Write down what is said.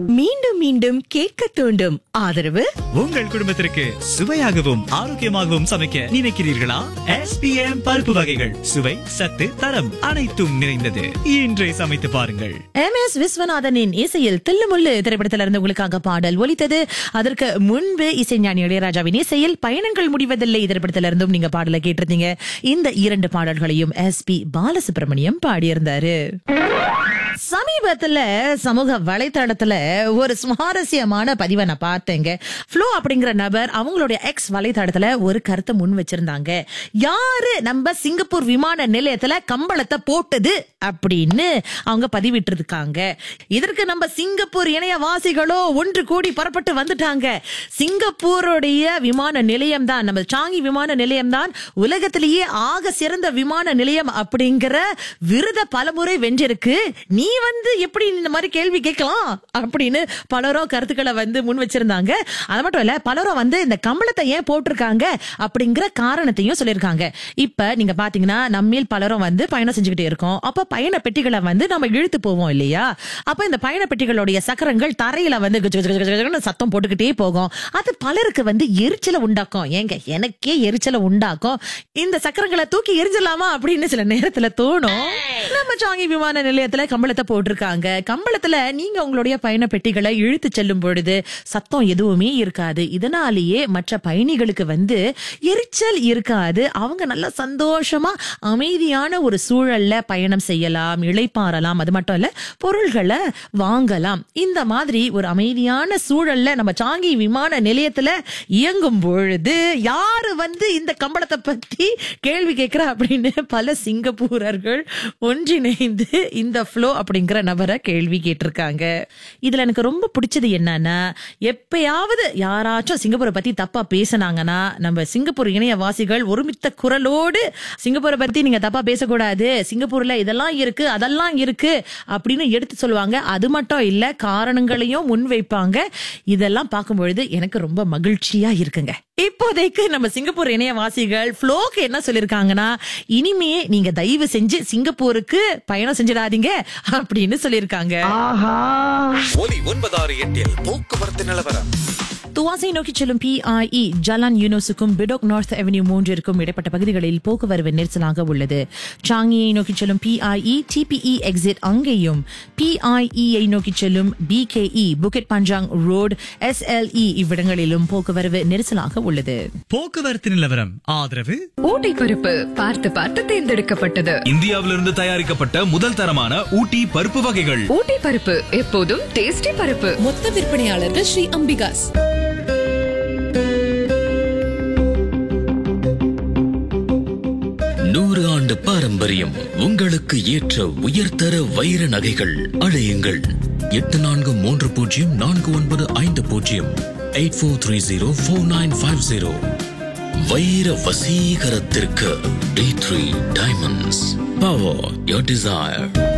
மீண்டும் மீண்டும் கேட்க தூண்டும் ஆதரவு உங்கள் குடும்பத்திற்கு சுவையாகவும் ஆரோக்கியமாகவும் சமைக்க நினைக்கிறீர்களா எஸ்பிஎம் பருப்பு வகைகள் சுவை சத்து தரம் அனைத்தும் நிறைந்தது இன்றை சமைத்து பாருங்கள் எம் எஸ் விஸ்வநாதனின் இசையில் தில்லுமுள்ளு திரைப்படத்தில் இருந்து உங்களுக்காக பாடல் ஒலித்தது அதற்கு முன்பு இசைஞானி இளையராஜாவின் இசையில் பயணங்கள் முடிவதில்லை திரைப்படத்தில் இருந்தும் நீங்க பாடலை கேட்டிருந்தீங்க இந்த இரண்டு பாடல்களையும் எஸ் பி பாலசுப்ரமணியம் பாடியிருந்தாரு சமீபத்துல சமூக வலைத்தளத்துல ஒரு சுவாரஸ்யமான பதிவை நான் பார்த்தேங்க ஃப்ளோ அப்படிங்கிற நபர் அவங்களுடைய எக்ஸ் வலைத்தளத்துல ஒரு கருத்தை முன் வச்சிருந்தாங்க யாரு நம்ம சிங்கப்பூர் விமான நிலையத்துல கம்பளத்தை போட்டது அப்படின்னு அவங்க பதிவிட்டிருக்காங்க இதற்கு நம்ம சிங்கப்பூர் இணையவாசிகளோ ஒன்று கூடி புறப்பட்டு வந்துட்டாங்க சிங்கப்பூருடைய விமான நிலையம் தான் நம்ம சாங்கி விமான நிலையம் தான் உலகத்திலேயே ஆக சிறந்த விமான நிலையம் அப்படிங்கிற விருத பலமுறை வென்றிருக்கு நீ வந்து எப்படி இந்த மாதிரி கேள்வி கேட்கலாம் அப்படின்னு பலரும் கருத்துக்களை வந்து முன் வச்சிருந்தாங்க அது மட்டும் இல்ல பலரும் வந்து இந்த கம்பளத்தை ஏன் போட்டிருக்காங்க அப்படிங்கிற காரணத்தையும் சொல்லியிருக்காங்க இப்ப நீங்க பாத்தீங்கன்னா நம்மில் பலரும் வந்து பயணம் செஞ்சுக்கிட்டே இருக்கோம் அப்ப பயண பெட்டிகளை வந்து நம்ம இழுத்து போவோம் இல்லையா அப்ப இந்த பயண பெட்டிகளுடைய சக்கரங்கள் தரையில வந்து கஜ கஜ கஜ கஜன்னு சத்தம் போட்டுக்கிட்டே போகும் அது பலருக்கு வந்து எரிச்சலை உண்டாக்கும் ஏங்க எனக்கே எரிச்சலை உண்டாக்கும் இந்த சக்கரங்களை தூக்கி எரிஞ்சிடலாமா அப்படின்னு சில நேரத்துல தோணும் நம்ம சாங்கி விமான நிலையத்துல கம்பளத்தை போட்டிருக்காங்க கம்பளத்துல நீங்க உங்களுடைய பயண பெட்டிகளை இழுத்து செல்லும் பொழுது சத்தம் எதுவுமே இருக்காது இதனாலேயே மற்ற பயணிகளுக்கு வந்து எரிச்சல் இருக்காது அவங்க நல்லா சந்தோஷமா அமைதியான ஒரு சூழல்ல பயணம் செய்யலாம் இளைப்பாறலாம் அது மட்டும் இல்ல பொருள்களை வாங்கலாம் இந்த மாதிரி ஒரு அமைதியான சூழல்ல நம்ம சாங்கி விமான நிலையத்துல இயங்கும் பொழுது யாரு வந்து இந்த கம்பளத்தை பத்தி கேள்வி கேட்கிறா அப்படின்னு பல சிங்கப்பூரர்கள் ஒன்றிணைந்து இந்த ஃப்ளோ அப்படிங்கிற நபரை கேள்வி கேட்டிருக்காங்க இதுல எனக்கு ரொம்ப பிடிச்சது என்னன்னா எப்பயாவது யாராச்சும் சிங்கப்பூரை பத்தி தப்பா பேசுனாங்கன்னா நம்ம சிங்கப்பூர் இணையவாசிகள் ஒருமித்த குரலோடு சிங்கப்பூரை பத்தி நீங்க தப்பா பேசக்கூடாது சிங்கப்பூர்ல இதெல்லாம் இருக்கு அதெல்லாம் இருக்கு அப்படின்னு எடுத்து சொல்லுவாங்க அது மட்டும் இல்ல காரணங்களையும் முன்வைப்பாங்க இதெல்லாம் பார்க்கும் பொழுது எனக்கு ரொம்ப மகிழ்ச்சியா இருக்குங்க இப்போதைக்கு நம்ம சிங்கப்பூர் இணையவாசிகள் ஃப்ளோக்கு என்ன சொல்லிருக்காங்கன்னா இனிமே நீங்க தயவு செஞ்சு சிங்கப்பூருக்கு பயணம் செஞ்சிடாதீங்க அப்படின்னு சொல்லிருக்காங்க ஒலி ஒன்பதாறு எட்டில் போக்குவரத்து நிலவரம் துவாசை நோக்கி செல்லும் பிஐஇ ஜலான் யூனோஸுக்கும் பிடோக் நார்த் அவென்யூ மூன்றிற்கும் இடைப்பட்ட பகுதிகளில் போக்குவரவு நெரிசலாக உள்ளது சாங்கியை நோக்கி செல்லும் பிஐஇ டிபிஇ எக்ஸிட் அங்கேயும் பிஐஇயை நோக்கி செல்லும் BKE Bukit Panjang road SLE இவ்விடங்களிலும் போக்குவரவு நெரிசலாக உள்ளது போக்குவரத்து நிலவரம் ஆதரவு ஊட்டி பருப்பு பார்த்து பார்த்து தேர்ந்தெடுக்கப்பட்டது இந்தியாவிலிருந்து தயாரிக்கப்பட்ட முதல் தரமான ஊட்டி பருப்பு வகைகள் ஊட்டி பருப்பு எப்போதும் டேஸ்டி பருப்பு மொத்த விற்பனையாளர்கள் ஸ்ரீ அம்பிகாஸ் நூறு ஆண்டு பாரம்பரியம் உங்களுக்கு ஏற்ற உயர்தர வைர நகைகள் அழையுங்கள் எட்டு நான்கு மூன்று பூஜ்ஜியம் நான்கு ஒன்பது ஐந்து பூஜ்ஜியம் eight four three zero four nine five zero வைர வசீகரத்திற்கு T three diamonds power your desire